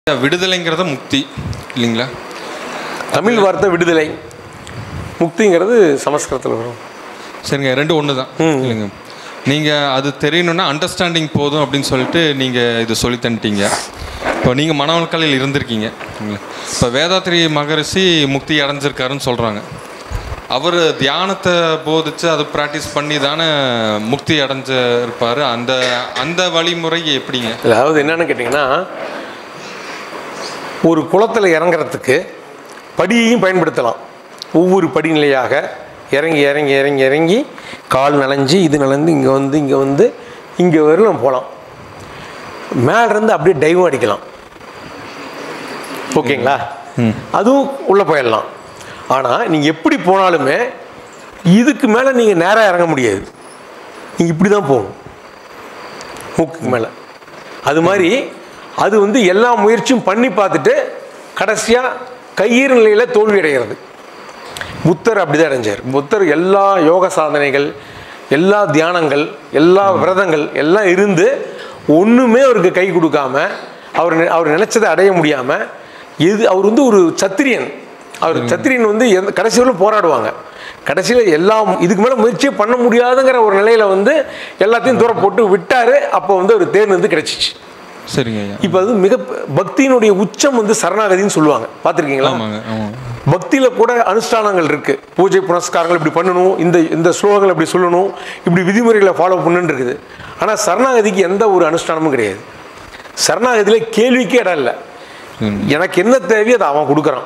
விடுதலைங்கிறது முக்தி இல்லைங்களா தமிழ் வார்த்தை விடுதலை முக்திங்கிறது சமஸ்கிருதத்தில் வரும் சரிங்க ரெண்டும் ஒன்று தான் இல்லைங்க நீங்கள் அது தெரியணும்னா அண்டர்ஸ்டாண்டிங் போதும் அப்படின்னு சொல்லிட்டு நீங்கள் இது சொல்லி தந்துட்டீங்க இப்போ நீங்கள் மனவல்கலையில் இருந்திருக்கீங்க இல்லைங்களா இப்போ வேதாத்திரி மகரிஷி முக்தி அடைஞ்சிருக்காருன்னு சொல்கிறாங்க அவர் தியானத்தை போதிச்சு அதை ப்ராக்டிஸ் பண்ணி தானே முக்தி அடைஞ்ச இருப்பார் அந்த அந்த வழிமுறை எப்படிங்க அதாவது என்னன்னு கேட்டிங்கன்னா ஒரு குளத்தில் இறங்குறதுக்கு படியையும் பயன்படுத்தலாம் ஒவ்வொரு படிநிலையாக இறங்கி இறங்கி இறங்கி இறங்கி கால் நனைஞ்சு இது நனைஞ்சு இங்கே வந்து இங்கே வந்து இங்கே வரலும் போகலாம் மேலேருந்து அப்படியே டைவும் அடிக்கலாம் ஓகேங்களா அதுவும் உள்ளே போயிடலாம் ஆனால் நீங்கள் எப்படி போனாலுமே இதுக்கு மேலே நீங்கள் நேராக இறங்க முடியாது நீங்கள் இப்படி தான் போகணும் மூக்குக்கு மேலே அது மாதிரி அது வந்து எல்லா முயற்சியும் பண்ணி பார்த்துட்டு கடைசியாக கயிறு நிலையில் தோல்வி அடைகிறது புத்தர் அப்படி தான் அடைஞ்சார் புத்தர் எல்லா யோக சாதனைகள் எல்லா தியானங்கள் எல்லா விரதங்கள் எல்லாம் இருந்து ஒன்றுமே அவருக்கு கை கொடுக்காம அவர் நி- அவர் நினைச்சதை அடைய முடியாமல் எது அவர் வந்து ஒரு சத்திரியன் அவர் சத்திரியன் வந்து எந்த கடைசி வரையிலும் போராடுவாங்க கடைசியில் எல்லாம் இதுக்கு மேலே முயற்சியே பண்ண முடியாதுங்கிற ஒரு நிலையில் வந்து எல்லாத்தையும் தூர போட்டு விட்டார் அப்போ வந்து அவர் தேர்ந்து கிடைச்சிச்சு சரிங்க ஐயா இப்போ அது மிக பக்தியினுடைய உச்சம் வந்து சரணாகதின்னு சொல்லுவாங்க பார்த்துருக்கீங்களா ஆமாங்க ஆமாங்க பக்தியில கூட அனுஷ்டானங்கள் இருக்கு பூஜை புனஸ்காரங்கள் இப்படி பண்ணணும் இந்த இந்த ஸ்லோகங்கள் இப்படி சொல்லணும் இப்படி விதிமுறைகளை ஃபாலோ பண்ணணுன்னு இருக்குது ஆனால் சரணாகதிக்கு எந்த ஒரு அனுஷ்டானமும் கிடையாது சரணாகதியில் கேள்விக்கே இடம் இல்லை எனக்கு என்ன தேவையோ அதை அவன் கொடுக்குறான்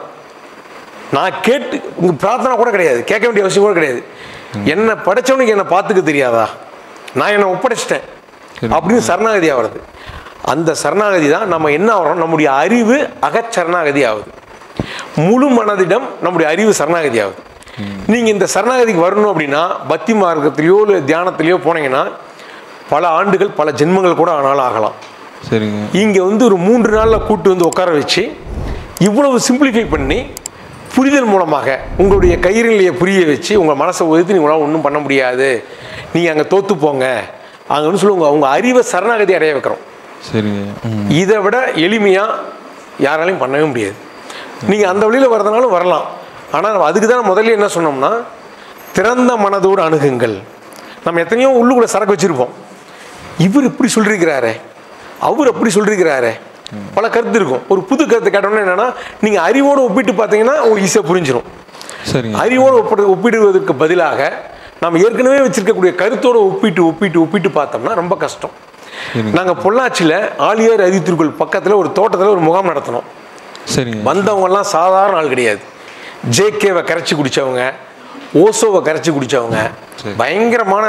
நான் கேட்டு உங்க பிரார்த்தனை கூட கிடையாது கேட்க வேண்டிய அவசியம் கூட கிடையாது என்னை படைச்சவனுக்கு என்னை பார்த்துக்க தெரியாதா நான் என்னை ஒப்படைச்சிட்டேன் அப்படின்னு சரணாகதி ஆகிறது அந்த சரணாகதி தான் நம்ம என்ன ஆகிறோம் நம்முடைய அறிவு அகச்சரணாகதி ஆகுது முழு மனதிடம் நம்முடைய அறிவு சரணாகதி ஆகுது நீங்கள் இந்த சரணாகதிக்கு வரணும் அப்படின்னா பக்தி மார்க்கத்திலேயோ இல்லை தியானத்திலேயோ போனீங்கன்னா பல ஆண்டுகள் பல ஜென்மங்கள் கூட ஆனாலும் ஆகலாம் சரிங்க இங்கே வந்து ஒரு மூன்று நாளில் கூட்டு வந்து உட்கார வச்சு இவ்வளவு சிம்பிளிஃபை பண்ணி புரிதல் மூலமாக உங்களுடைய கையிறலையை புரிய வச்சு உங்கள் மனசை ஒதுக்கி உங்களால் ஒன்றும் பண்ண முடியாது நீங்கள் அங்கே தோத்து போங்க அங்கே வந்து சொல்லுவாங்க உங்கள் அறிவை சரணாகதி அடைய வைக்கிறோம் சரிங்க ம் இதை விட எளிமையாக யாராலையும் பண்ணவே முடியாது நீங்கள் அந்த வழியில் வரதுனாலும் வரலாம் ஆனால் அதுக்கு தான் முதல்ல என்ன சொன்னோம்னா திறந்த மனதோடு அணுகுங்கள் நம்ம எத்தனையோ உள்ளுக்குள்ள சரக்கு வச்சுருப்போம் இவர் இப்படி சொல்லியிருக்கிறாரே அவர் அப்படி சொல்லியிருக்கிறாரே பல கருத்து இருக்கும் ஒரு புது கருத்து கேட்டோம்னா என்னன்னா நீங்கள் அறிவோடு ஒப்பிட்டு பார்த்தீங்கன்னா உங்களுக்கு ஈஸியாக புரிஞ்சிடும் சரிங்க அறிவோடு ஒப்பிடு ஒப்பிடுவதற்கு பதிலாக நம்ம ஏற்கனவே வச்சிருக்கக்கூடிய கருத்தோடு ஒப்பிட்டு ஒப்பிட்டு ஒப்பிட்டு பார்த்தோம்னா ரொம்ப கஷ்டம் சரிங்க நாங்கள் பொள்ளாச்சியில் ஆழியார் அறிவித்திருக்குள் பக்கத்தில் ஒரு தோட்டத்தில் ஒரு முகாம் நடத்தினோம் சரிங்க வந்தவங்கெல்லாம் சாதாரண ஆள் கிடையாது ஜேகேவை கரைச்சி குடித்தவங்க ஓசோவை கரைச்சி குடித்தவங்க சரி. பயங்கரமான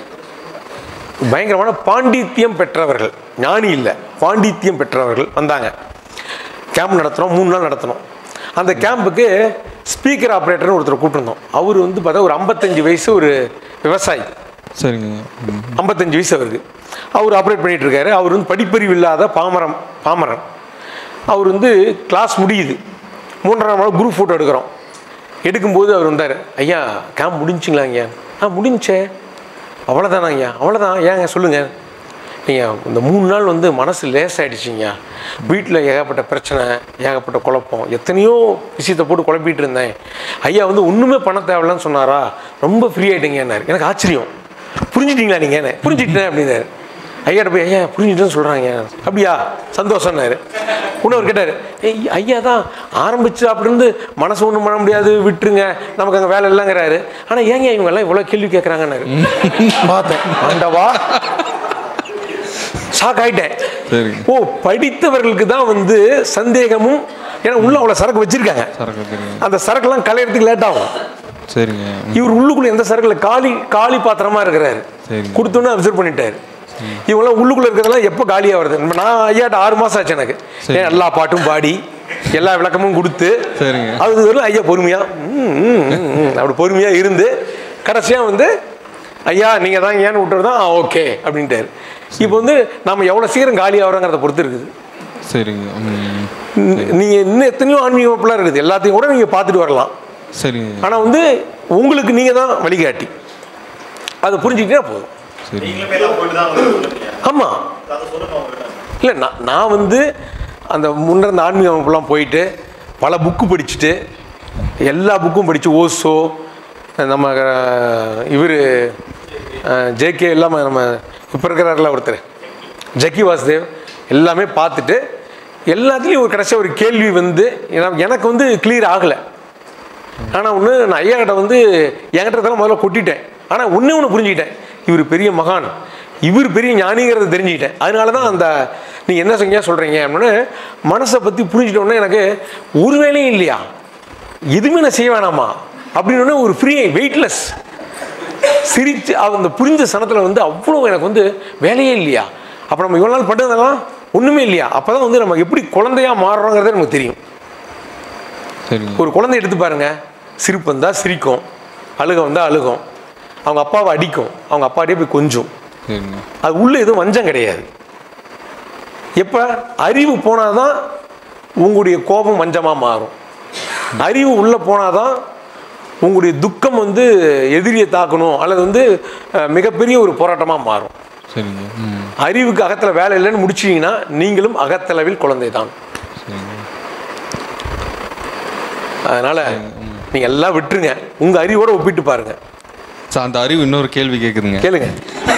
பயங்கரமான பாண்டித்யம் பெற்றவர்கள் ஞானி இல்லை பாண்டித்யம் பெற்றவர்கள் வந்தாங்க கேம்ப் நடத்தினோம் மூணு நாள் நடத்தினோம் அந்த கேம்புக்கு ஸ்பீக்கர் ஆப்ரேட்டர்னு ஒருத்தர் கூப்பிட்டுருந்தோம் அவர் வந்து பார்த்தா ஒரு ஐம்பத்தஞ்சு வயசு ஒரு விவசாயி சரிங்க ம் ஐம்பத்தஞ்சு வயசு அவருக்கு அவர் ஆப்ரேட் பண்ணிட்டு இருக்காரு அவர் வந்து படிப்பறிவு இல்லாத பாமரம் பாமரன் அவர் வந்து கிளாஸ் முடியுது மூன்றாம் நாள் குரூப் ஃபோட்டோ எடுக்கிறோம் எடுக்கும்போது அவர் வந்தார் ஐயா கேம்ப் முடிஞ்சுங்களா ஐயா ஆ முடிஞ்சே அவ்வளோதானா ஐயா அவ்வளோதான் ஏங்க சொல்லுங்கள் ஐயா இந்த மூணு நாள் வந்து மனசு லேசாயிடுச்சுங்க வீட்டில் ஏகப்பட்ட பிரச்சனை ஏகப்பட்ட குழப்பம் எத்தனையோ விஷயத்தை போட்டு குழப்பிட்டு இருந்தேன் ஐயா வந்து ஒன்றுமே பண்ண தேவையில்லன்னு சொன்னாரா ரொம்ப ஃப்ரீ ஆகிட்டீங்கன்னாரு எனக்கு ஆச்சரியம் புரிஞ்சுட்டீங்களா நீங்கள் புரிஞ்சுட்டேன் அப்படின்னாரு ஐயாட்ட போய் ஐயா புரிஞ்சுட்டேன்னு சொல்கிறாங்க அப்படியா சந்தோஷம்னாரு இன்னொரு கேட்டார் ஏய் ஐயா தான் ஆரம்பிச்சு அப்படி இருந்து மனசு ஒன்றும் பண்ண முடியாது விட்டுருங்க நமக்கு அங்கே வேலை இல்லைங்கிறாரு ஆனால் ஏங்க இவங்க எல்லாம் இவ்வளோ கேள்வி கேட்குறாங்கன்னாரு பார்த்தேன் ஆண்டவா ஷாக் ஆயிட்டேன் சரிங்க ஓ படித்தவர்களுக்கு தான் வந்து சந்தேகமும் ஏன்னா உள்ள அவ்வளோ சரக்கு வச்சிருக்காங்க சரக்கு தெரியுங்க அந்த சரக்குலாம் கலையறதுக்கு லேட் ஆகும் சரிங்க ம் இவர் உள்ளுக்குள்ள எந்த சரக்குல காலி காலி பாத்திரமா இருக்கிறாரு சரிங்க. கொடுத்தோன்னே அப்சர்வ் பண்ணிட்டாரு இவங்கெல்லாம் உள்ளுக்குள்ள இருக்கிறதெல்லாம் எப்போ காலியா வருது நம்ம நான் ஐயாட்ட ஆறு மாசம் ஆச்சு எனக்கு சரி. ஏன் எல்லா பாட்டும் பாடி எல்லா விளக்கமும் கொடுத்து சரிங்க. அது வரையும் ஐயா பொறுமையா ம், ம், ம், ம், அப்படி பொறுமையா இருந்து கடைசியா வந்து ஐயா நீங்க தான் ஏன்னு விட்டுறது தான் ஓகே அப்படின்ட்டாரு இப்போ வந்து நம்ம எவ்வளவு சீக்கிரம் காலி ஆகிறோங்கிறத பொறுத்து இருக்குது சரிங்க ம் ந- நீங்க இன்னும் எத்தனையோ ஆன்மீக வகுப்புலாம் இருக்குது எல்லாத்தையும் கூட நீங்க பார்த்துட்டு வரலாம் சரிங்க ஆனா வந்து உங்களுக்கு நீங்க தான் வழிகாட்டி அதை புரிஞ்சுக்கிட்டா போதும் சரி நீங்களுமே எல்லாம் போயிட்டு தான் வந்து சொல்லுங்க ஆமா அதை சொல்லுங்க அவங்ககிட்ட இல்லை நான் நான் வந்து அந்த முன்ன இருந்த ஆன்மீக அமைப்புலாம் போயிட்டு பல புக்கு படிச்சுட்டு எல்லா புக்கும் படித்து ஓசோ நம்ம இவர் ஜேகே இல்லாமல் நம்ம இப்போ இருக்கிறார்ல ஒருத்தர் ஜக்கி வாசுதேவ் எல்லாமே பார்த்துட்டு எல்லாத்துலேயும் ஒரு கடைசியாக ஒரு கேள்வி வந்து எனக்கு- எனக்கு வந்து கிளியர் ஆகலை ஆனால் ஒன்று நான் ஐயா கிட்ட வந்து என்கிட்ட இருந்தெல்லாம் முதல்ல கொட்டிட்டேன் ஆனால் ஒன்றே ஒன்று புரிஞ்சுக்கிட்டேன் இவர் பெரிய மகான் இவர் பெரிய ஞானிங்கிறத தெரிஞ்சுக்கிட்டேன் அதனால தான் அந்த நீங்கள் என்ன செஞ்சா சொல்கிறீங்க அப்படின்னு மனசை பற்றி புரிஞ்சுட்டோன்னே எனக்கு ஒரு வேலையும் இல்லையா எதுவுமே நான் செய்ய வேணாமா அப்படின்னு ஒரு ஃப்ரீ வெயிட்லெஸ் சிரிச்சு அந்த புரிஞ்ச சனத்தில் வந்து அவ்வளோ எனக்கு வந்து வேலையே இல்லையா அப்போ நம்ம இவ்வளோ நாள் பண்ணதெல்லாம் ஒன்றுமே இல்லையா அப்போ தான் வந்து நம்ம எப்படி குழந்தையா மாறுறோங்கிறதே நமக்கு தெரியும் சரிங்க ஒரு குழந்தை எடுத்து பாருங்க சிரிப்பு வந்தால் சிரிக்கும் அழுக வந்தால் அழுகும் அவங்க அப்பாவை அடிக்கும் அவங்க அப்பாடியே போய் கொஞ்சம் சரிங்க அது உள்ள எதுவும் வஞ்சம் கிடையாது எப்போ அறிவு போனால் தான் உங்களுடைய கோபம் வஞ்சமாக மாறும் அறிவு உள்ளே போனால் தான் உங்களுடைய துக்கம் வந்து எதிரியை தாக்கணும் அல்லது வந்து அஹ், மிகப்பெரிய ஒரு போராட்டமாக மாறும் சரிங்க ம் அறிவுக்கு அகத்தில் வேலை இல்லைன்னு முடிச்சிங்கன்னா நீங்களும் அகத்தளவில் குழந்தை தான் சரிங்க அதனால் நீங்கள் எல்லாம் விட்டுருங்க உங்கள் அறிவோட ஒப்பிட்டு பாருங்க சார் அந்த அறிவு இன்னொரு கேள்வி கேட்குதுங்க கேளுங்க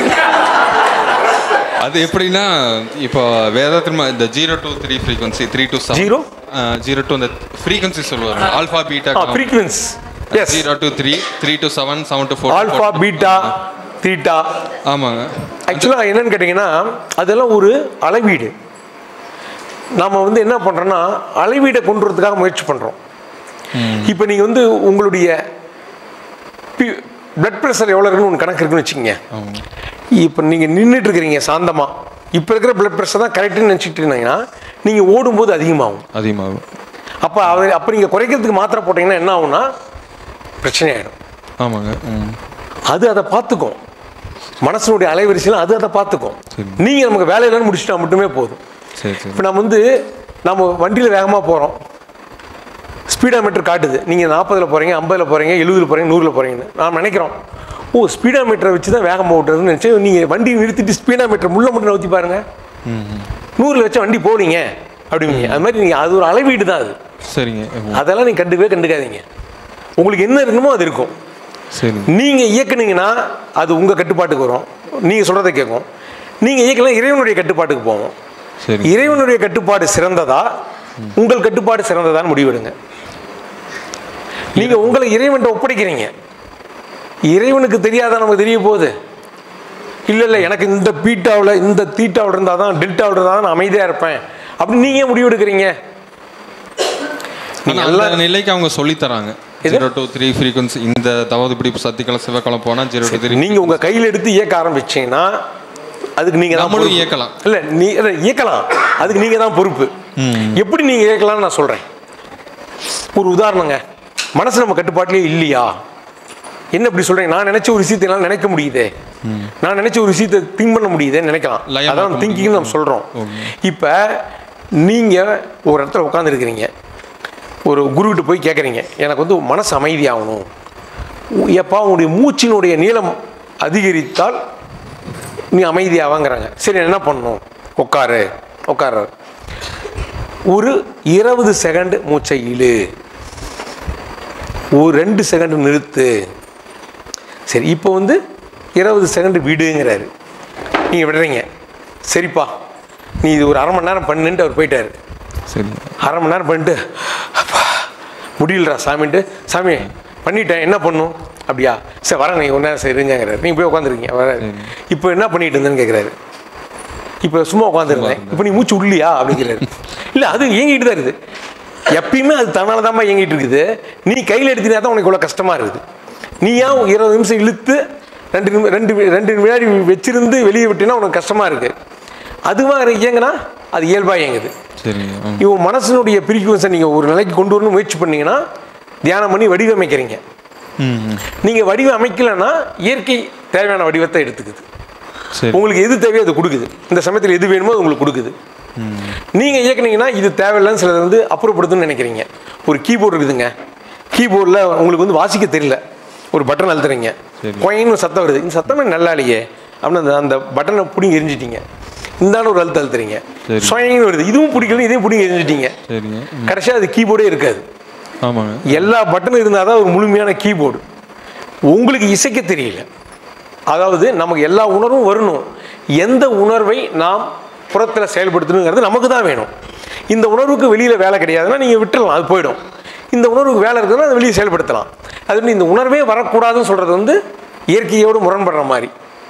அது எப்படின்னா இப்போ வேதாத்திரமா இந்த zero two three frequency three to Zero? Zero two அந்த ஃப்ரீக்வன்சி சொல்லுவாங்க alpha beta frequencies zero two three three to seven seven to four alpha beta theta ஆமாங்க ஆக்சுவலாக என்னன்னு கேட்டிங்கன்னா அதெல்லாம் ஒரு அளவீடு நாம் வந்து என்ன பண்ணுறோன்னா அளவீடை கொண்டு வரதுக்காக முயற்சி பண்ணுறோம் இப்போ நீங்கள் வந்து உங்களுடைய பிளட் ப்ரெஷர் எவ்வளோ இருக்குன்னு ஒன்று கணக்கு இருக்குன்னு வச்சுக்கோங்க ஆமாங்க இப்போ நீங்கள் நின்றுட்டு இருக்கிறீங்க சாந்தமாக இப்போ இருக்கிற பிளட் ப்ரெஷர் தான் கரெக்டுன்னு நினச்சிட்டு இருந்தீங்கன்னா நீங்கள் ஓடும்போது அதிகமாகும் அதிகமாகும் அப்போ அவர் அப்போ நீங்கள் குறைக்கிறதுக்கு மாத்திரை போட்டிங்கன்னா என்ன ஆகும்னா பிரச்சனை ஆகிடும் ஆமாங்க ம் அது அதை பார்த்துக்கும் மனசனுடைய அலைவரிசையில் அது அதை பார்த்துக்கும் சரி. நீங்கள் நமக்கு வேலையிலன்னு முடிச்சுட்டா மட்டுமே போதும் சரி சரி இப்போ நம்ம வந்து நம்ம வண்டியில் வேகமாக போகிறோம் ஸ்பீடா மீட்டர் காட்டுது நீங்கள் நாற்பதில் போகிறீங்க ஐம்பதில் போகிறீங்க எழுபதில் போகிறீங்க நூறில் போகிறீங்கன்னு நாம் நினைக்கிறோம் ஓ ஸ்பீடா மீட்டரை வச்சு தான் வேகமாக ஓட்டுறதுன்னு நினச்சி நீங்கள் வண்டி நிறுத்திட்டு ஸ்பீடா மீட்டர் முள்ள மட்டும் நவுத்தி பாருங்கள் ம் ம். நூறில் வச்ச வண்டி போனீங்க அப்படிங்க அது மாதிரி நீங்கள் அது ஒரு அளவீடு தான் அது சரிங்க ம். அதெல்லாம் நீங்கள் கண்டுக்கவே கண்டுக்காதீங்க உங்களுக்கு என்ன இருக்கணுமோ அது இருக்கும் சரிங்க நீங்கள் இயக்குனீங்கன்னா அது உங்கள் கட்டுப்பாட்டுக்கு வரும் நீங்கள் சொல்கிறத கேட்கும் நீங்கள் இயக்கலாம் இறைவனுடைய கட்டுப்பாட்டுக்கு போவோம் சரி இறைவனுடைய கட்டுப்பாடு சிறந்ததா உங்கள் கட்டுப்பாடு சிறந்ததான்னு முடிவெடுங்க நீங்கள் உங்களை இறைவன்ட்ட ஒப்படைக்கிறீங்க இறைவனுக்கு தெரியாதா நமக்கு தெரிய போகுது இல்லை இல்லை எனக்கு இந்த பீட்டாவில் இந்த தீட்டாவில் இருந்தால் தான் டெல்டாவில் இருந்தால் தான் நான் அமைதியாக இருப்பேன் அப்படின்னு நீங்கள் ஏன் முடிவெடுக்கிறீங்க ஆனா நீங்கள் அந்த எல்லாம் நிலைக்கு அவங்க சொல்லி தராங்க ஜீரோ டூ த்ரீ ஃப்ரீக்வன்சி இந்த தவது இப்படி சத்தியக்காலம் சிவக்காலம் போனா ஜீரோ டூ த்ரீ நீங்கள் உங்கள் கையில் எடுத்து இயக்க ஆரம்பிச்சீங்கன்னா அதுக்கு நீங்கள் தான் நம்மளும் பொறுப்பு. இயக்கலாம். இல்லை நீ இல்லை, இயக்கலாம் அதுக்கு நீங்கள் தான் பொறுப்பு எப்படி நீங்கள் இயக்கலாம்னு நான் சொல்கிறேன் ஒரு உதாரணங்க மனசு நம்ம கட்டுப்பாட்டிலே இல்லையா என்ன இப்படி சொல்றீங்க நான் நினைச்ச ஒரு விஷயத்தை என்னால் நினைக்க முடியுதே நான் நினைச்ச ஒரு விஷயத்தை திங்க் பண்ண முடியுதேன்னு நினைக்கலாம் லயமாக்க அதான் முடியும். திங்கிங்னு நம்ம சொல்கிறோம் இப்போ நீங்கள் ஒரு இடத்துல உட்காந்துருக்கிறீங்க ஒரு குருக்கிட்ட போய் கேட்குறீங்க எனக்கு வந்து மனசு அமைதியாகணும் உ- எப்பா உன்னுடைய மூச்சினுடைய நீளம் அதிகரித்தால் நீ அமைதியாவாங்கிறாங்க சரி என்ன பண்ணணும் உட்காரு உட்காரு ஒரு இருபது செகண்ட் மூச்சை இழு ஒரு ரெண்டு செகண்ட் நிறுத்து சரி இப்போ வந்து இருபது செகண்ட் விடுங்கிறாரு நீங்கள் விடுறீங்க சரிப்பா நீ இது ஒரு அரை மணி நேரம் பண்ணுன்ட்டு அவர் போயிட்டாரு சரி அரை மணி நேரம் பண்ணிட்டு அப்பா முடியலடா சாமின்ட்டு சாமி பண்ணிட்டேன் என்ன பண்ணும் அப்படியா சரி வரேன் நீங்கள் ஒரு நேரம் சரி இருங்கிறாரு நீங்கள் போய் உட்காந்துருக்கீங்க வர இப்போ என்ன பண்ணிட்டு இருந்தேன்னு கேட்குறாரு இப்போ சும்மா உட்காந்துருந்தேன் இப்போ நீ மூச்சு உள்ளியா அப்படிங்கிறாரு இல்லை அது இயங்கிட்டு தான் இருக்குது எப்பயுமே அது தன்னால தான் இயங்கிட்டு இருக்குது நீ கையில் எடுத்தினா தான் உனக்கு இவ்வளோ கஷ்டமாக இருக்குது நீ ஏன் இருபது நிமிஷம் இழுத்து ரெண்டு நிமி ரெண்டு வி- ரெண்டு வினாடி வச்சிருந்து வெளியே விட்டினா உனக்கு கஷ்டமாக இருக்குது அதுவாக இயங்குனா அது இயல்பாக இயங்குது சரிங்க ம். இவன் மனசனுடைய பிரிக்குவன்ஸை நீங்கள் ஒரு நிலைக்கு கொண்டு வரணும் முயற்சி பண்ணீங்கன்னா தியானம் பண்ணி வடிவமைக்கிறீங்க ம் ம். நீங்கள் வடிவம் அமைக்கலைன்னா இயற்கை தேவையான வடிவத்தை எடுத்துக்குது சரி உங்களுக்கு எது தேவையோ அது கொடுக்குது இந்த சமயத்தில் எது வேணுமோ அது உங்களுக்கு கொடுக்குது நீங்கள் இயக்குனீங்கன்னா இது தேவையில்லைன்னு சிலது வந்து அப்புறப்படுத்துன்னு நினைக்கிறீங்க ஒரு கீபோர்டு இருக்குதுங்க கீபோர்டில் உங்களுக்கு வந்து வாசிக்க தெரியல ஒரு பட்டன் அழுத்துறீங்க சரி. கொயின்னு சத்தம் வருது இந்த சத்தமே நல்லா இல்லையே அப்படின்னு அந்த அந்த பட்டனை பிடிங்கி எரிஞ்சிட்டீங்க இந்தான ஒரு அழுத்த அழுத்துறீங்க சரி. சுயங்கன்னு வருது இதுவும் பிடிக்கல இதையும் பிடிங்க எரிஞ்சிட்டீங்க சரிங்க ம். கடைசியாக அது கீபோர்டே இருக்காது ஆமாங்க எல்லா பட்டனும் இருந்தால் தான் ஒரு முழுமையான கீபோர்டு உங்களுக்கு இசைக்க தெரியல அதாவது நமக்கு எல்லா உணர்வும் வரணும் எந்த உணர்வை நாம் புறத்தில் செயல்படுத்தணுங்கிறது நமக்கு தான் வேணும் இந்த உணர்வுக்கு வெளியில் வேலை கிடையாதுன்னா நீங்கள் விட்டுறலாம் அது போயிடும் இந்த உணர்வுக்கு வேலை இருக்குதுன்னா அதை வெளியே செயல்படுத்தலாம் அது வந்து இந்த உணர்வே வரக்கூடாதுன்னு சொல்கிறது வந்து இயற்கையோடு முரண்படுற மாதிரி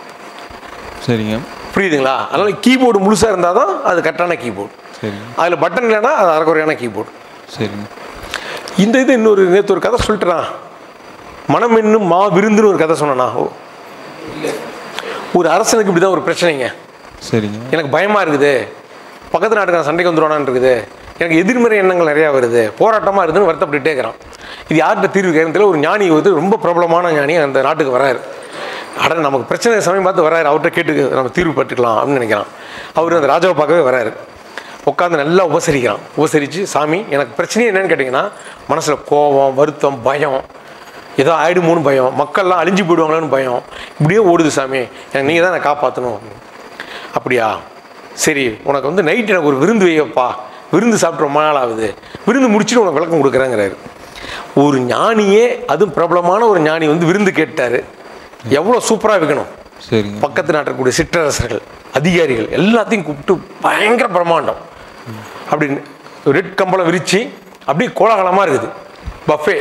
சரிங்க புரியுதுங்களா அதனால் கீபோர்டு முழுசாக இருந்தால் தான் அது கரெக்டான கீபோர்டு சரிங்க அதில் பட்டன் இல்லைன்னா அது அரைக்குறையான கீபோர்டு சரிங்க இந்த இது இன்னொரு நேற்று ஒரு கதை சொல்லிட்டுறான் மனம் என்னும் மா விருந்துன்னு ஒரு கதை சொன்னனா ஓ ஒரு அரசனுக்கு இப்படி தான் ஒரு பிரச்சனைங்க சரிங்க எனக்கு பயமாக இருக்குது பக்கத்து நாட்டுக்காரன் சண்டைக்கு வந்துடுவானான்னு இருக்குது எனக்கு எதிர்மறை எண்ணங்கள் நிறையா வருது போராட்டமாக இருக்குதுன்னு வருத்தப்பட்டுட்டே இருக்கிறான் இது யார்கிட்ட தீர்வு கேட்கறதுல ஒரு ஞானி வந்து ரொம்ப பிரபலமான ஞானி அந்த நாட்டுக்கு வராரு அட நமக்கு பிரச்சனை சமயம் பார்த்து வராரு அவர்கிட்ட கேட்டு நம்ம தீர்வு பட்டுக்கலாம் அப்படின்னு நினைக்கிறான் அவர் அந்த ராஜாவை பார்க்கவே வராரு உட்காந்து நல்லா உபசரிக்கிறான் உபசரித்து சாமி எனக்கு பிரச்சனை என்னன்னு கேட்டிங்கன்னா மனசில் கோபம் வருத்தம் பயம் ஏதோ ஆயிடுமோன்னு பயம் மக்கள்லாம் அழிஞ்சு போயிடுவாங்களோன்னு பயம் இப்படியே ஓடுது சாமி எனக்கு நீங்கள் தான் என்னை காப்பாற்றணும் அப்படியா சரி உனக்கு வந்து நைட் எனக்கு ஒரு விருந்து வையப்பா விருந்து சாப்பிட்டு ரொம்ப நாள் ஆகுது விருந்து முடிச்சுட்டு உனக்கு விளக்கம் கொடுக்குறேங்கிறாரு ஒரு ஞானியே அதுவும் பிரபலமான ஒரு ஞானி வந்து விருந்து கேட்டார் எவ்வளோ சூப்பராக வைக்கணும் சரிங்க பக்கத்து நாட்டில் இருக்கக்கூடிய சிற்றரசர்கள் அதிகாரிகள் எல்லாத்தையும் கூப்பிட்டு பயங்கர பிரம்மாண்டம் அப்படின்னு ரெட் கம்பளம் விரித்து அப்படியே கோலாகலமாக இருக்குது பஃபே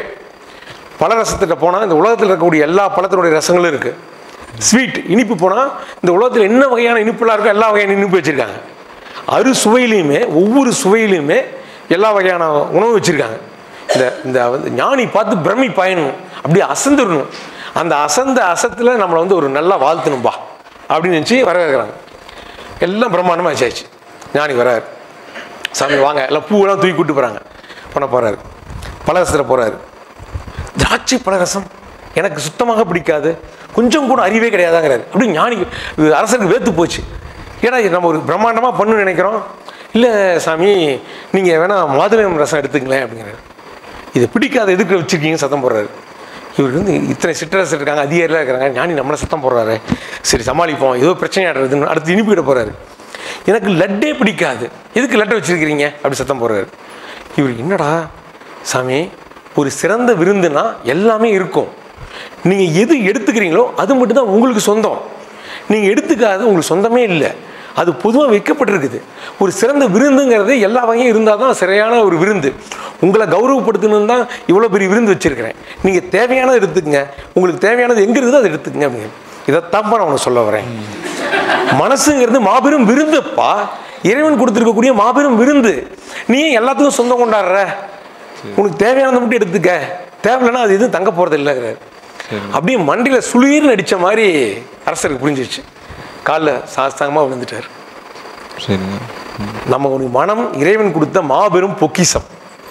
பல ரசத்திட்ட போனால் இந்த உலகத்தில் இருக்கக்கூடிய எல்லா பழத்தினுடைய ரசங்களும் இருக்குது ஸ்வீட் இனிப்பு போனால் இந்த உலகத்தில் என்ன வகையான இனிப்புலாம் இருக்கோ எல்லா வகையான இனிப்பு வச்சுருக்காங்க அறு சுவையிலையுமே ஒவ்வொரு சுவையிலையுமே எல்லா வகையான உணவு வச்சுருக்காங்க இந்த இந்த வந்து ஞானி பார்த்து பிரமி பயணம் அப்படியே அசந்துடணும் அந்த அசந்த அசத்தில் நம்மளை வந்து ஒரு நல்லா வாழ்த்தணும்பா அப்படின்னு நினச்சி வரவேற்கிறாங்க எல்லாம் பிரம்மாண்டமாக வச்சாச்சு ஞானி வராரு சாமி வாங்க எல்லாம் பூவெல்லாம் தூக்கி கூட்டு போகிறாங்க பண்ண போகிறாரு பலரசத்தில் போகிறாரு திராட்சை பலரசம் எனக்கு சுத்தமாக பிடிக்காது கொஞ்சம் கூட அறிவே கிடையாதாங்கிறாரு அப்படி ஞானி இது அரசருக்கு வேத்து போச்சு ஏன்னா இது நம்ம ஒரு பிரம்மாண்டமாக பண்ணு நினைக்கிறோம் இல்லை சாமி நீங்கள் வேணா மாதுளம் ரசம் எடுத்துங்களேன் அப்படிங்கிறாரு இது பிடிக்காத எதுக்கு வச்சுருக்கீங்க சத்தம் போடுறாரு இவர் வந்து இத்தனை சிற்றரசர் இருக்காங்க அதிகாரிலாம் இருக்கிறாங்க ஞானி நம்மளை சத்தம் போடுறாரு சரி சமாளிப்போம் ஏதோ பிரச்சனை ஆடுறதுன்னு அடுத்து இனிப்பிட போகிறாரு எனக்கு லட்டே பிடிக்காது எதுக்கு லட்டை வச்சிருக்கிறீங்க அப்படி சத்தம் போடுறாரு இவர் என்னடா சாமி ஒரு சிறந்த விருந்துனா எல்லாமே இருக்கும் நீங்கள் எது எடுத்துக்கிறீங்களோ அது மட்டும்தான் உங்களுக்கு சொந்தம் நீங்கள் எடுத்துக்காது உங்களுக்கு சொந்தமே இல்லை அது பொதுவாக வைக்கப்பட்டிருக்குது ஒரு சிறந்த விருந்துங்கிறது எல்லா வகையும் இருந்தால் தான் சரியான ஒரு விருந்து உங்களை கௌரவப்படுத்தணும்னு தான் இவ்வளோ பெரிய விருந்து வச்சுருக்கிறேன் நீங்கள் தேவையானதை எடுத்துக்கங்க உங்களுக்கு தேவையானது எங்கே இருக்குதோ அதை எடுத்துக்கங்க அப்படிங்க இதைத்தான்ப்பா நான் உனக்கு சொல்ல வரேன் மனசுங்கிறது மாபெரும் விருந்துப்பா இறைவன் கொடுத்துருக்கக்கூடிய மாபெரும் விருந்து நீ ஏன் எல்லாத்துக்கும் சொந்தம் கொண்டாடுற உனக்கு தேவையானதை மட்டும் எடுத்துக்க தேவையில்லைன்னா அது எதுவும் தங்க போகிறது இல்லைங்கிறாரு அப்படியே மண்டியில் சுளீர்னு அடித்த மாதிரி அரசருக்கு புரிஞ்சிருச்சு காலில் சாஸ்தாங்கமாக விழுந்துட்டார் சரிங்க நம்ம ஒரு மனம் இறைவன் கொடுத்த மாபெரும் பொக்கிஷம்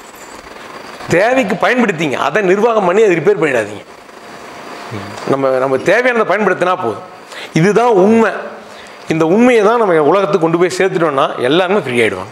தேவைக்கு பயன்படுத்திங்க அதை நிர்வாகம் பண்ணி அதை ரிப்பேர் பண்ணிடாதீங்க நம்ம நம்ம தேவையானதை பயன்படுத்தினா போதும் இதுதான் உண்மை இந்த உண்மையை தான் நம்ம உலகத்துக்கு கொண்டு போய் சேர்த்துட்டோம்னா எல்லாருமே ஃப்ரீ ஆகிடுவாங்க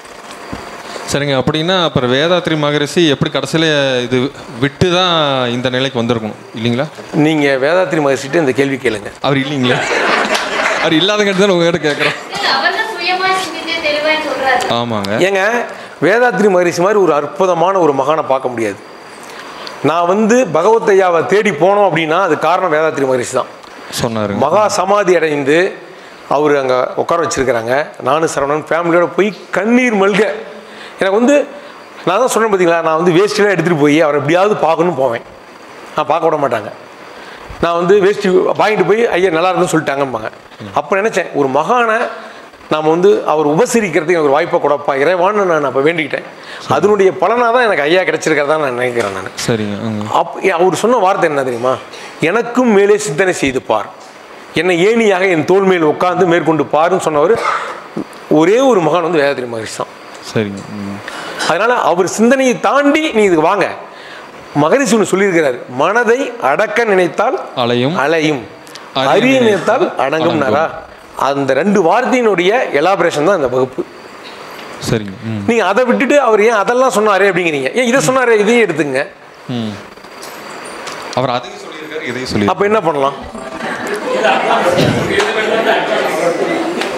சரிங்க அப்படின்னா அப்புறம் வேதாத்ரி மகரிஷி எப்படி கடைசியில் இது விட்டு தான் இந்த நிலைக்கு வந்திருக்கணும் இல்லைங்களா நீங்கள் வேதாத்திரி மகர்ஷிட்ட இந்த கேள்வி கேளுங்க அவர் இல்லைங்களா அவர் இல்லாதங்கிறது தான் உங்ககிட்ட கேட்குறோம் அவர் தான் சுயமா சிந்தித்து தெளிவா சொல்றாரு ஆமாங்க ஏங்க வேதாத்ரி மகரிஷி மாதிரி ஒரு அற்புதமான ஒரு மகானை பார்க்க முடியாது நான் வந்து பகவத் ஐயாவை தேடி போனோம் அப்படின்னா அது காரணம் வேதாத்ரி மகரிஷி தான் சொன்னாருங்க மகா சமாதி அடைந்து அவர் அங்கே உட்கார வச்சிருக்கிறாங்க நானும் சரவணன் ஃபேமிலியோட போய் கண்ணீர் மல்க எனக்கு வந்து நான் தான் சொன்னேன் பார்த்தீங்களா நான் வந்து வேஷ்டிலாம் எடுத்துகிட்டு போய் அவரை எப்படியாவது பார்க்கணும் போவேன் நான் பார்க்க விட மாட்டாங்க நான் வந்து வேஷ்டி வாங்கிட்டு போய் ஐயா நல்லா இருக்குன்னு சொல்லிட்டாங்கம்பாங்க அப்போ நினச்சேன் ஒரு மகானை நாம் வந்து அவர் உபசரிக்கிறதுக்கு ஒரு வாய்ப்பை கொடுப்பா இறைவான்னு நான் அப்போ வேண்டிக்கிட்டேன் அதனுடைய பலனாக தான் எனக்கு ஐயா கிடைச்சிருக்கிறதா நான் நினைக்கிறேன் நான் சரிங்க ம். அப் அவர் சொன்ன வார்த்தை என்ன தெரியுமா எனக்கும் மேலே சிந்தனை செய்து பார் என்னை ஏணியாக என் தோள் மேல் உட்கார்ந்து மேற்கொண்டு பாருன்னு சொன்னவர் ஒரே ஒரு மகான் வந்து வேதாத்திரி மகரிஷி தான் சரிங்க ம். அதனால அவர் சிந்தனையை தாண்டி நீ இதுக்கு வாங்க மகரிஷி ஒன்று சொல்லியிருக்கிறார் மனதை அடக்க நினைத்தால் அலையும் அலையும் அறிய அறிய நினைத்தால் நினைத்தால் அடங்கும்னாரா அந்த ரெண்டு வார்த்தையினுடைய எலாபரேஷன் தான் இந்த வகுப்பு சரிங்க ம் நீங்க அதை விட்டுட்டு அவர் ஏன் அதெல்லாம் சொன்னாரே அப்படிங்கிறீங்க ஏன் இதை சொன்னாரே இதையும் எடுத்துங்க ம் அவர் அதையும் சொல்லியிருக்காரு இதையும் சொல்லி அப்போ என்ன பண்ணலாம்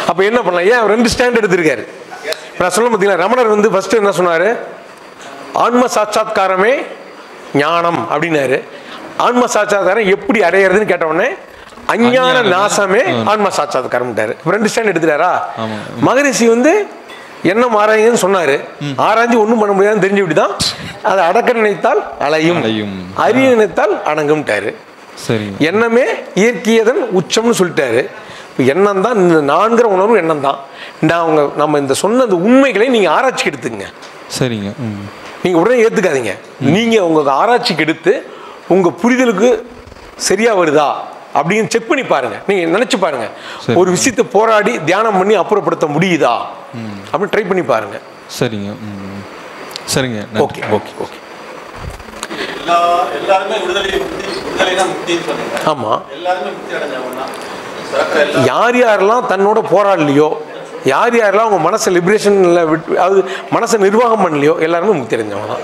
அப்போ என்ன பண்ணலாம் ஏன் அவர் ரெண்டு ஸ்டாண்ட் எடுத்திருக்காரு நான் சொல்ல பார்த்தீங்களா ரமணர் வந்து ஃபர்ஸ்ட் என்ன சொன்னார் ஆன்ம சாட்சாத்காரமே ஞானம் அப்படின்னாரு ஆன்ம சாட்சாத்காரம் எப்படி அடையிறதுன்னு கேட்ட உடனே அஞ்ஞான அஞ்ஞான நாசமே ஆன்ம சாட்சாத்காரம்ட்டாரு இப்ப ரெண்டு ஸ்டாண்ட் எடுத்துட்டாரா ஆமா. மகரிஷி வந்து என்ன ஆராயுங்கன்னு சொன்னாரு ஆராய்ஞ்சு ஒன்றும் பண்ண முடியாதுன்னு தெரிஞ்சுவிட்டு தான் அதை அடக்க நினைத்தால் அலையும் அலையும். அறிய நினைத்தால் அடங்கும்ட்டாரு சரிங்க எண்ணமே இயற்கையதன் உச்சம்னு சொல்லிட்டாரு இப்போ எண்ணம் தான் இந்த நான்கிற உணர்வு எண்ணம் தான் நான் அவங்க நம்ம இந்த சொன்ன இந்த உண்மைகளை நீங்கள் ஆராய்ச்சிக்கு எடுத்துங்க சரிங்க ம் நீங்கள் உடனே ஏற்றுக்காதீங்க நீங்கள் உங்கள் ஆராய்ச்சிக்கு எடுத்து உங்கள் புரிதலுக்கு சரியாக வருதா அப்படின்னு செக் பண்ணி பாருங்க நீங்கள் நினச்சி பாருங்க சரி. ஒரு விஷயத்தை போராடி தியானம் பண்ணி அப்புறப்படுத்த முடியுதா அப்படின்னு ட்ரை பண்ணி பாருங்க சரிங்க ம் சரிங்க நன்றி. ஓகே ஓகே ஓகே எல்லா எல்லாருமே விடுதலை முக்தி விடுதலை தான் முக்தின்னு சொன்னீங்க ஆமாம் எல்லாருமே முக்தி அடைஞ்சவங்கன்னா பிறக்கிற எல்லா யார் யாரெல்லாம் தன்னோட போராடலையோ யார் யாரெல்லாம் அவங்க மனசை லிபரேஷனில் விட்டு அதாவது மனசை நிர்வாகம் பண்ணலையோ எல்லாருமே முக்தி அடைஞ்சவங்க தான்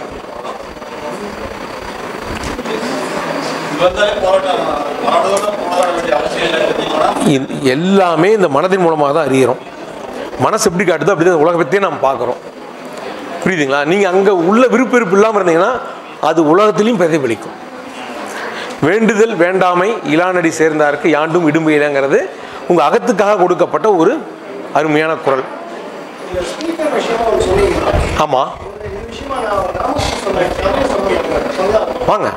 இது வந்தாலே போராட்டம் மனதோட போராட வேண்டிய அவசியம் இல்லை பார்த்தீங்கன்னா இது எல்லாமே இந்த மனதின் மூலமாக தான் அறிகிறோம் மனசு எப்படி காட்டுதோ அப்படி தான் உலகத்தையே நாம் பார்க்குறோம் புரியுதுங்களா நீங்கள் அங்கே உள்ள விருப்ப வெறுப்பு இல்லாமல் இருந்தீங்கன்னா அது உலகத்திலையும் பிரதிபலிக்கும் வேண்டுதல் வேண்டாமை இலானடி சேர்ந்தாருக்கு யாண்டும் இடும்பையிலங்கிறது உங்கள் அகத்துக்காக கொடுக்கப்பட்ட ஒரு அருமையான குரல் ஸ்பீக்கர் விஷயமா ஒன்று சொன்னீங்க ஆமாம் இந்த விஷயமா நான் ராமகிருஷ்ணன் சொன்னேன் தமிழ் சொன்னேன் சொன்னேன் வாங்க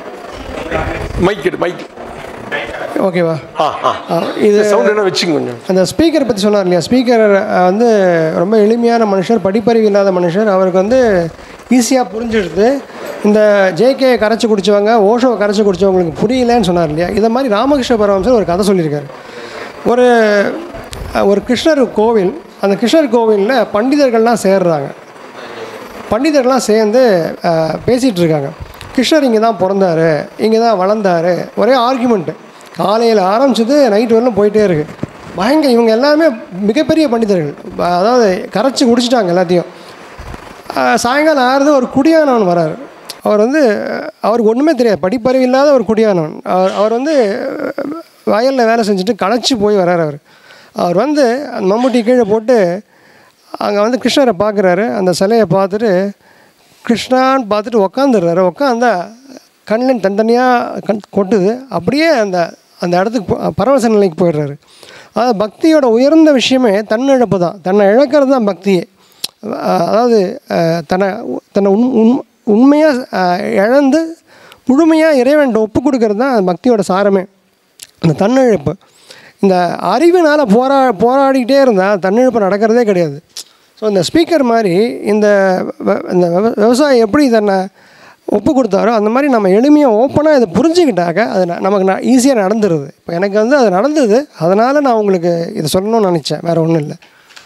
மைக் எடு மைக் ஓகேவா ஆ ஆ ஆ, இது சவுண்ட் என்ன வச்சுங்க கொஞ்சம் அந்த ஸ்பீக்கரை பற்றி சொன்னார் இல்லையா ஸ்பீக்கர் வந்து ரொம்ப எளிமையான மனுஷர் படிப்பறிவு இல்லாத மனுஷர் அவருக்கு வந்து ஈஸியாக புரிஞ்சிடுது இந்த ஜேகே கரைச்சி குடிச்சவங்க ஓஷோவை கரைச்சி குடிச்சவங்களுக்கு புரியலன்னு சொன்னார் இல்லையா இதை மாதிரி ராமகிருஷ்ண பரமஹம்சர் ஒரு கதை சொல்லியிருக்காரு ஒரு ஒரு கிருஷ்ணர் கோவில் அந்த கிருஷ்ணர் கோவிலில் பண்டிதர்கள்லாம் சேர்றாங்க பண்டிதர்கள்லாம் சேர்ந்து அஹ், பேசிகிட்டு இருக்காங்க கிருஷ்ணர் இங்கே தான் பிறந்தாரு இங்கே தான் வளர்ந்தாரு ஒரே ஆர்குமெண்ட்டு காலையில் ஆரம்பிச்சது நைட் வரலும் போயிட்டே இருக்கு பயங்கர இவங்க எல்லாருமே மிகப்பெரிய பண்டிதர்கள் அஹ், அதாவது கரைச்சி குடிச்சிட்டாங்க எல்லாத்தையும் அஹ், சாயங்காலம் ஆறுது ஒரு குடியானவன் வராரு அவர் வந்து அஹ், அவருக்கு ஒன்றுமே தெரியாது படிப்பறிவு இல்லாத ஒரு குடியானவன் அவர் அவர் வந்து வயலில் வேலை செஞ்சுட்டு களைச்சி போய் வர்றாரு அவர் அவர் வந்து அந்த மம்முட்டி கீழே போட்டு அங்கே வந்து கிருஷ்ணரை பார்க்குறாரு அந்த சிலையை பார்த்துட்டு கிருஷ்ணான்னு பார்த்துட்டு உக்காந்துடுறாரு உக்காந்தா கண்ணில் தனித்தனியாக கண் கொட்டுது அப்படியே அந்த அந்த இடத்துக்கு போ- பரவச நிலைக்கு போயிடுறாரு அதாவது பக்தியோட உயர்ந்த விஷயமே தன்னிழப்பு தான் தன்னை இழக்கிறது தான் பக்தியே அஹ் அதாவது அஹ் தன்னை தன்னை உண் உண் உண்மையாக இழந்து முழுமையாக இறைவன்ட்ட ஒப்பு கொடுக்கறது தான் பக்தியோட சாரமே அந்த தன்னிழப்பு இந்த அறிவினால் போரா போராடிக்கிட்டே இருந்தால் தன்னிழப்பு நடக்கிறதே கிடையாது ஸோ இந்த ஸ்பீக்கர் மாதிரி இந்த வ- இந்த விவ- விவசாயி எப்படி தன்னை ஒப்பு கொடுத்தாரோ அந்த மாதிரி நம்ம எளிமையாக ஓப்பனாக இதை புரிஞ்சுக்கிட்டாக்க அது ந- நமக்கு நான் ஈஸியாக நடந்துருது இப்போ எனக்கு வந்து அது நடந்தது அதனால் நான் உங்களுக்கு இதை சொல்லணும்னு நினச்சேன் வேறு ஒன்றும் இல்லை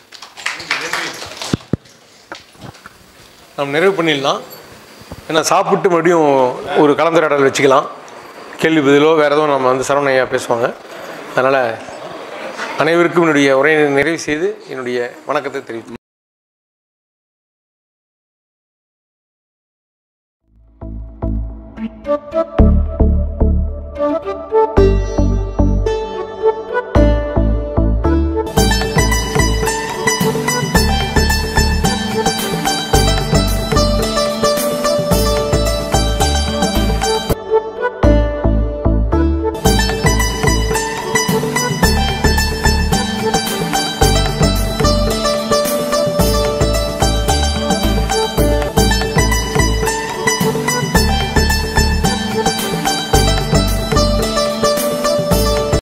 நம்ம நிறைவு பண்ணிடலாம் ஏன்னா சாப்பிட்டு மறுபடியும் ஒரு கலந்துரையாடல் வச்சுக்கலாம் கேள்வி பதிலோ வேறு எதுவும் நம்ம வந்து சரவணையா பேசுவாங்க அதனால் அனைவருக்கும் என்னுடைய உரையை நிறைவு செய்து என்னுடைய வணக்கத்தை தெரிவித்து Thank you.